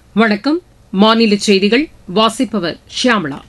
வணக்கம் மாநில செய்திகள் வாசிப்பவர் ஷியாமளா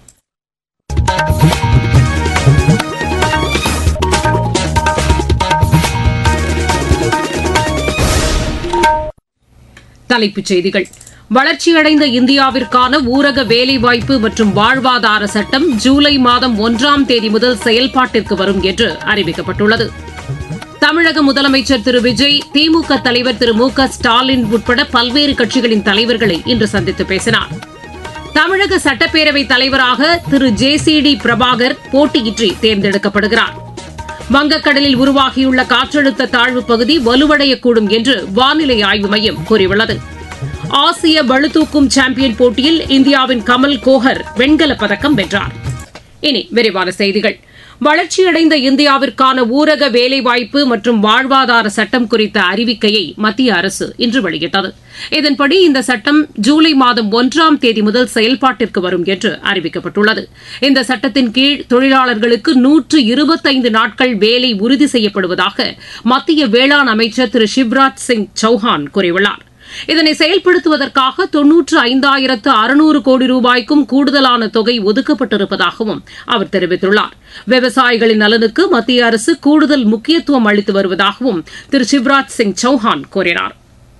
தலைப்புச் செய்திகள் வளர்ச்சியடைந்த இந்தியாவிற்கான ஊரக வேலைவாய்ப்பு மற்றும் வாழ்வாதார சட்டம் ஜூலை மாதம் ஒன்றாம் தேதி முதல் செயல்பாட்டிற்கு வரும் என்று அறிவிக்கப்பட்டுள்ளது தமிழக முதலமைச்சர் திரு விஜய் திமுக தலைவர் திரு மு க ஸ்டாலின் உட்பட பல்வேறு கட்சிகளின் தலைவர்களை இன்று சந்தித்து பேசினார் தமிழக சட்டப்பேரவைத் தலைவராக திரு ஜே சி டி பிரபாகர் போட்டியின்றி தேர்ந்தெடுக்கப்படுகிறார் வங்கக்கடலில் உருவாகியுள்ள காற்றழுத்த தாழ்வு பகுதி வலுவடையக்கூடும் என்று வானிலை ஆய்வு மையம் கூறியுள்ளது ஆசிய பளுதூக்கும் சாம்பியன் போட்டியில் இந்தியாவின் கமல் கோஹர் வெண்கலப் பதக்கம் வென்றார் இனி விரிவான செய்திகள் வளர்ச்சியடைந்த இந்தியாவிற்கான ஊரக வேலைவாய்ப்பு மற்றும் வாழ்வாதார சட்டம் குறித்த அறிவிக்கையை மத்திய அரசு இன்று வெளியிட்டது இதன்படி இந்த சட்டம் ஜூலை மாதம் ஒன்றாம் தேதி முதல் செயல்பாட்டிற்கு வரும் என்று அறிவிக்கப்பட்டுள்ளது இந்த சட்டத்தின் கீழ் தொழிலாளர்களுக்கு நூற்று இருபத்தைந்து நாட்கள் வேலை உறுதி செய்யப்படுவதாக மத்திய வேளாண் அமைச்சர் திரு சிவ்ராஜ் சிங் சௌஹான் கூறியுள்ளார் இதனை செயல்படுத்துவதற்காக தொன்னூற்று ஐந்தாயிரத்து அறுநூறு கோடி ரூபாய்க்கும் கூடுதலான தொகை ஒதுக்கப்பட்டிருப்பதாகவும் அவர் தெரிவித்துள்ளார் விவசாயிகளின் நலனுக்கு மத்திய அரசு கூடுதல் முக்கியத்துவம் அளித்து வருவதாகவும் திரு சிவராஜ் சிங் சௌஹான் கூறினார்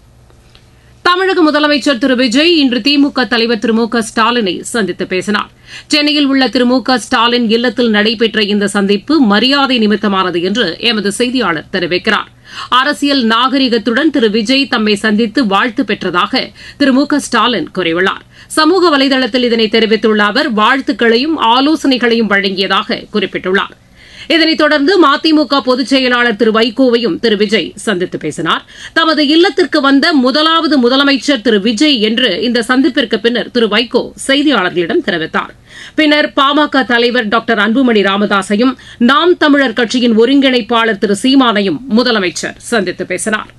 தமிழக முதலமைச்சர் திரு விஜய் இன்று திமுக தலைவர் திரு மு க ஸ்டாலினை சந்தித்து பேசினார் சென்னையில் உள்ள திரு மு க ஸ்டாலின் இல்லத்தில் நடைபெற்ற இந்த சந்திப்பு மரியாதை நிமித்தமானது என்று எமது செய்தியாளர் தெரிவிக்கிறார் அரசியல் நாகரிகத்துடன் திரு விஜய் தம்மை சந்தித்து வாழ்த்து பெற்றதாக திரு மு க ஸ்டாலின் கூறியுள்ளார் சமூக வலைதளத்தில் இதனை தெரிவித்துள்ள அவர் வாழ்த்துக்களையும் ஆலோசனைகளையும் வழங்கியதாக குறிப்பிட்டுள்ளார் இதனைத் தொடர்ந்து மதிமுக பொதுச் செயலாளர் திரு வைகோவையும் திரு விஜய் சந்தித்து பேசினார் தமது இல்லத்திற்கு வந்த முதலாவது முதலமைச்சர் திரு விஜய் என்று இந்த சந்திப்பிற்கு பின்னர் திரு வைகோ செய்தியாளர்களிடம் தெரிவித்தார் பின்னர் பாமக தலைவர் டாக்டர் அன்புமணி ராமதாசையும் நாம் தமிழர் கட்சியின் ஒருங்கிணைப்பாளர் திரு சீமானையும் முதலமைச்சர் சந்தித்து பேசினார்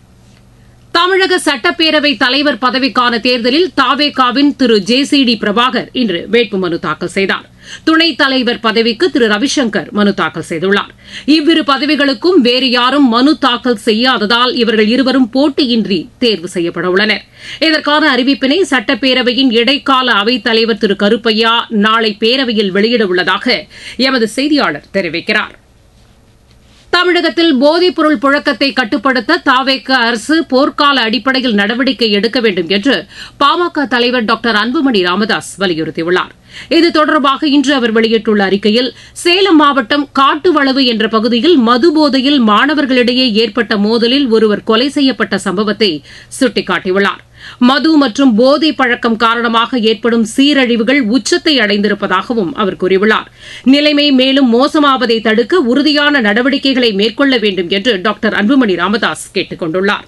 தமிழக சட்டப்பேரவை தலைவர் பதவிக்கான தேர்தலில் தாவேகாவின் திரு ஜே சி டி பிரபாகர் இன்று வேட்புமனு தாக்கல் செய்தார் துணைத் தலைவர் பதவிக்கு திரு ரவிசங்கர் மனு தாக்கல் செய்துள்ளார் இவ்விரு பதவிகளுக்கும் வேறு யாரும் மனு தாக்கல் செய்யாததால் இவர்கள் இருவரும் போட்டியின்றி தேர்வு செய்யப்பட உள்ளனர் இதற்கான அறிவிப்பினை சட்டப்பேரவையின் இடைக்கால அவைத் தலைவர் திரு கருப்பையா நாளை பேரவையில் வெளியிட உள்ளதாக எமது செய்தியாளர் தெரிவிக்கிறார் தமிழகத்தில் போதைப்பொருள் புழக்கத்தை கட்டுப்படுத்த தாவேக்க அரசு போர்க்கால அடிப்படையில் நடவடிக்கை எடுக்க வேண்டும் என்று பாமக தலைவர் டாக்டர் அன்புமணி ராமதாஸ் வலியுறுத்தியுள்ளார் இது தொடர்பாக இன்று அவர் வெளியிட்டுள்ள அறிக்கையில் சேலம் மாவட்டம் காட்டுவளவு என்ற பகுதியில் மது போதையில் மாணவர்களிடையே ஏற்பட்ட மோதலில் ஒருவர் கொலை செய்யப்பட்ட சம்பவத்தை சுட்டிக்காட்டியுள்ளார் மது மற்றும் போதை பழக்கம் காரணமாக ஏற்படும் சீரழிவுகள் உச்சத்தை அடைந்திருப்பதாகவும் அவர் கூறியுள்ளார் நிலைமை மேலும் மோசமாவதை தடுக்க உறுதியான நடவடிக்கைகளை மேற்கொள்ள வேண்டும் என்று டாக்டர் அன்புமணி ராமதாஸ் கேட்டுக் கொண்டுள்ளார்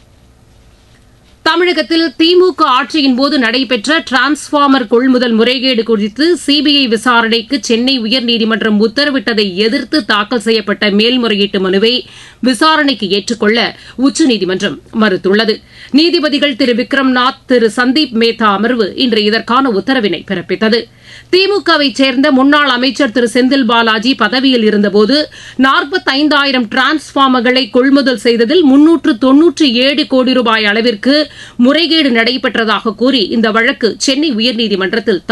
தமிழகத்தில் திமுக ஆட்சியின்போது நடைபெற்ற டிரான்ஸ்பார்மர் கொள்முதல் முறைகேடு குறித்து சிபிஐ விசாரணைக்கு சென்னை உயர்நீதிமன்றம் உத்தரவிட்டதை எதிர்த்து தாக்கல் செய்யப்பட்ட மேல்முறையீட்டு மனுவை விசாரணைக்கு ஏற்றுக்கொள்ள உச்சநீதிமன்றம் மறுத்துள்ளது நீதிபதிகள் திரு விக்ரம்நாத் திரு சந்தீப் மேத்தா அமர்வு இன்று இதற்கான உத்தரவினை பிறப்பித்தது திமுகவை சேர்ந்த முன்னாள் அமைச்சர் திரு செந்தில் பாலாஜி பதவியில் இருந்தபோது நாற்பத்தைந்தாயிரம் டிரான்ஸ்பார்மர்களை கொள்முதல் செய்ததில் முன்னூற்று தொன்னூற்றி ஏழு கோடி ரூபாய் அளவிற்கு முறைகேடு நடைபெற்றதாக கூறி இந்த வழக்கு சென்னை உயர்நீதிமன்றத்தில்